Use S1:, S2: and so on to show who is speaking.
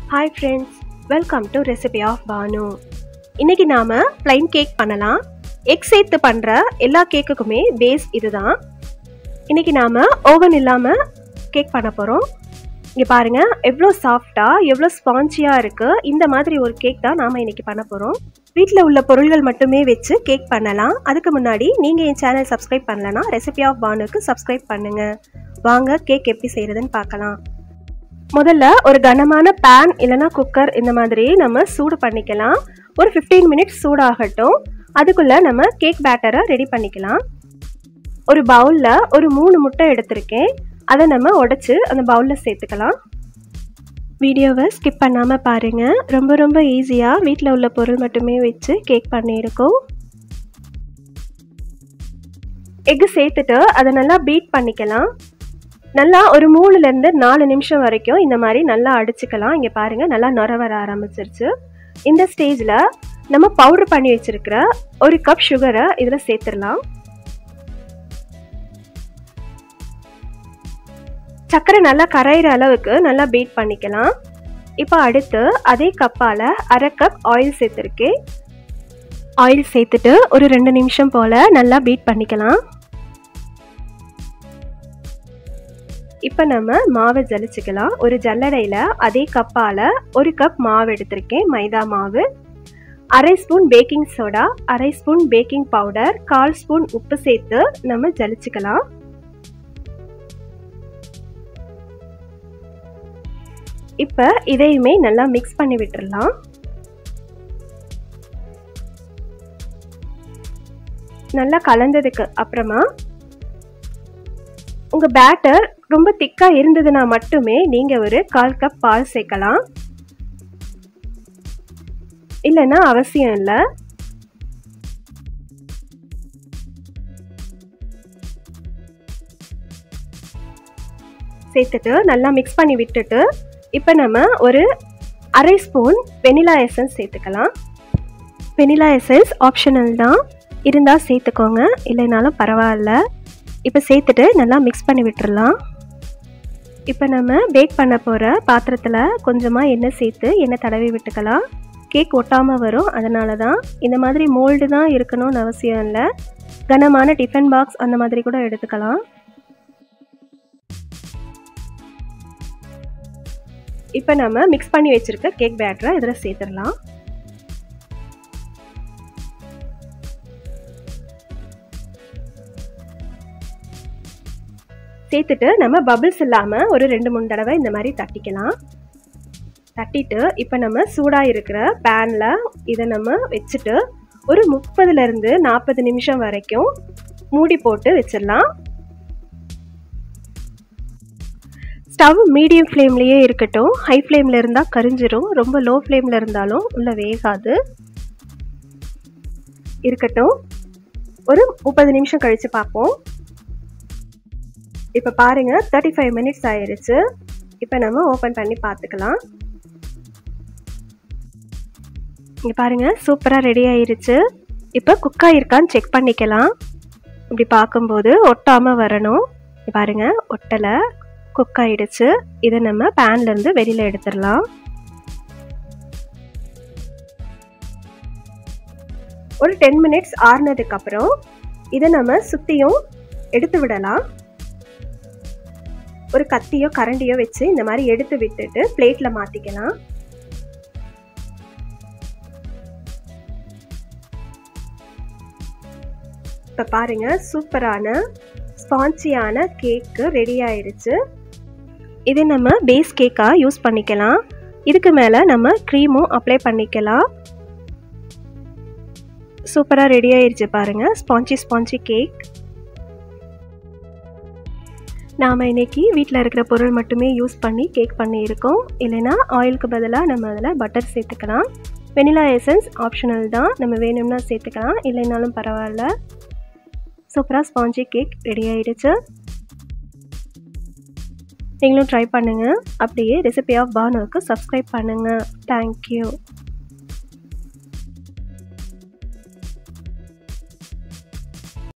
S1: hi friends welcome to recipe of Banu இன்னைக்கு நாம் plain cake பண்ணலாம் எக் சேர்த்து பண்ணுற எல்லா கேக்குக்குமே பேஸ் இதுதான் இன்னைக்கு நாம் ஓவன் இல்லாமல் கேக் பண்ண போகிறோம் இங்கே பாருங்கள் எவ்வளோ சாஃப்டாக எவ்வளோ ஸ்பான்ச்சியாக இருக்குது இந்த மாதிரி ஒரு கேக் தான் நாம் இன்னைக்கு பண்ண போகிறோம் வீட்டில் உள்ள பொருள்கள் மட்டுமே வச்சு கேக் பண்ணலாம் அதுக்கு முன்னாடி நீங்கள் என் சேனல் சப்ஸ்கிரைப் பண்ணலன்னா ரெசிபி ஆஃப் பானுக்கு சப்ஸ்கிரைப் பண்ணுங்கள் வாங்க கேக் எப்படி செய்கிறதுன்னு பார்க்கலாம் முதல்ல ஒரு கனமான பேன் இல்லைனா குக்கர் இந்த மாதிரி நம்ம சூடு பண்ணிக்கலாம் ஒரு ஃபிஃப்டீன் மினிட்ஸ் சூடாகட்டும் அதுக்குள்ளே நம்ம கேக் பேட்டரை ரெடி பண்ணிக்கலாம் ஒரு பவுலில் ஒரு மூணு முட்டை எடுத்திருக்கேன் அதை நம்ம உடச்சி அந்த பவுலில் சேர்த்துக்கலாம் வீடியோவை ஸ்கிப் பண்ணாமல் பாருங்கள் ரொம்ப ரொம்ப ஈஸியாக வீட்டில் உள்ள பொருள் மட்டுமே வச்சு கேக் பண்ணியிருக்கோம் எக்கு சேர்த்துட்டு அதை நல்லா பீட் பண்ணிக்கலாம் நல்லா ஒரு மூணுலேருந்து நாலு நிமிஷம் வரைக்கும் இந்த மாதிரி நல்லா அடிச்சுக்கலாம் இங்கே பாருங்கள் நல்லா நுர வர ஆரம்பிச்சிருச்சு இந்த ஸ்டேஜில் நம்ம பவுடர் பண்ணி வச்சுருக்கிற ஒரு கப் சுகரை இதில் சேர்த்துடலாம் சர்க்கரை நல்லா கரையிற அளவுக்கு நல்லா பீட் பண்ணிக்கலாம் இப்போ அடுத்து அதே கப்பால் அரை கப் ஆயில் சேர்த்துருக்கேன் ஆயில் சேர்த்துட்டு ஒரு ரெண்டு நிமிஷம் போல் நல்லா பீட் பண்ணிக்கலாம் இப்போ நம்ம மாவை ஜலிச்சுக்கலாம் ஒரு ஜல்லடையில் அதே கப்பால் ஒரு கப் மாவு எடுத்திருக்கேன் மைதா மாவு அரை ஸ்பூன் பேக்கிங் சோடா அரை ஸ்பூன் பேக்கிங் பவுடர் கால் ஸ்பூன் உப்பு சேர்த்து நம்ம ஜலிச்சுக்கலாம் இப்போ இதையுமே நல்லா மிக்ஸ் பண்ணி விட்டுடலாம் நல்லா கலந்ததுக்கு அப்புறமா உங்கள் பேட்டர் ரொம்ப திக்காக இருந்ததுன்னா மட்டுமே நீங்கள் ஒரு கால் கப் பால் சேர்க்கலாம் இல்லைன்னா அவசியம் இல்லை சேர்த்துட்டு நல்லா மிக்ஸ் பண்ணி விட்டுட்டு இப்போ நம்ம ஒரு அரை ஸ்பூன் வெனிலா எசன்ஸ் சேர்த்துக்கலாம் வெனிலா எசன்ஸ் ஆப்ஷனல் தான் இருந்தால் சேர்த்துக்கோங்க இல்லைனாலும் பரவாயில்ல இப்போ சேர்த்துட்டு நல்லா மிக்ஸ் பண்ணி விட்டுறலாம் இப்போ நம்ம பேக் பண்ண போகிற பாத்திரத்தில் கொஞ்சமாக எண்ணெய் சேர்த்து எண்ணெய் தடவி விட்டுக்கலாம் கேக் ஒட்டாமல் வரும் அதனால தான் இந்த மாதிரி மோல்டு தான் இருக்கணும்னு அவசியம் இல்லை கனமான டிஃபன் பாக்ஸ் அந்த மாதிரி கூட எடுத்துக்கலாம் இப்போ நம்ம மிக்ஸ் பண்ணி வச்சுருக்க கேக் பேட்டரை இதில் சேர்த்துடலாம் சேர்த்துட்டு நம்ம பபிள்ஸ் இல்லாமல் ஒரு ரெண்டு மூணு தடவை இந்த மாதிரி தட்டிக்கலாம் தட்டிட்டு இப்போ நம்ம சூடாக இருக்கிற பேனில் இதை நம்ம வச்சுட்டு ஒரு முப்பதுலேருந்து நாற்பது நிமிஷம் வரைக்கும் மூடி போட்டு வச்சிடலாம் ஸ்டவ் மீடியம் ஃப்ளேம்லேயே இருக்கட்டும் ஹை ஃப்ளேமில் இருந்தால் கரிஞ்சிரும் ரொம்ப லோ ஃப்ளேமில் இருந்தாலும் உள்ளே வேகாது இருக்கட்டும் ஒரு முப்பது நிமிஷம் கழித்து பார்ப்போம் இப்போ பாருங்கள் தேர்ட்டி ஃபைவ் மினிட்ஸ் ஆயிடுச்சு இப்போ நம்ம ஓப்பன் பண்ணி பார்த்துக்கலாம் இங்கே பாருங்கள் சூப்பராக ரெடி ஆயிருச்சு இப்போ குக் ஆகிருக்கான்னு செக் பண்ணிக்கலாம் இப்படி பார்க்கும்போது ஒட்டாமல் வரணும் பாருங்கள் ஒட்டலை குக் ஆகிடுச்சு இதை நம்ம பேன்லேருந்து வெளியில் எடுத்துடலாம் ஒரு டென் மினிட்ஸ் ஆறுனதுக்கப்புறம் இதை நம்ம சுற்றியும் எடுத்து விடலாம் ஒரு கத்தியோ கரண்டியோ வச்சு இந்த மாதிரி எடுத்து விட்டுட்டு பிளேட்டில் மாற்றிக்கலாம் இப்போ பாருங்கள் சூப்பரான ஸ்பான்ச்சியான கேக்கு ரெடி ஆயிடுச்சு இது நம்ம பேஸ் கேக்காக யூஸ் பண்ணிக்கலாம் இதுக்கு மேலே நம்ம க்ரீமும் அப்ளை பண்ணிக்கலாம் சூப்பராக ரெடி ஆயிடுச்சு பாருங்கள் ஸ்பான்ச்சி ஸ்பான்ச்சி கேக் நாம் இன்றைக்கி வீட்டில் இருக்கிற பொருள் மட்டுமே யூஸ் பண்ணி கேக் பண்ணியிருக்கோம் இல்லைனா ஆயிலுக்கு பதிலாக நம்ம அதில் பட்டர் சேர்த்துக்கலாம் வெனிலா எசன்ஸ் ஆப்ஷனல் தான் நம்ம வேணும்னா சேர்த்துக்கலாம் இல்லைனாலும் பரவாயில்ல சூப்பராக ஸ்பாஞ்சி கேக் ரெடி ஆகிடுச்சு நீங்களும் ட்ரை பண்ணுங்கள் அப்படியே ரெசிபி ஆஃப் பானுவுக்கு சப்ஸ்கிரைப் பண்ணுங்கள் தேங்க்யூ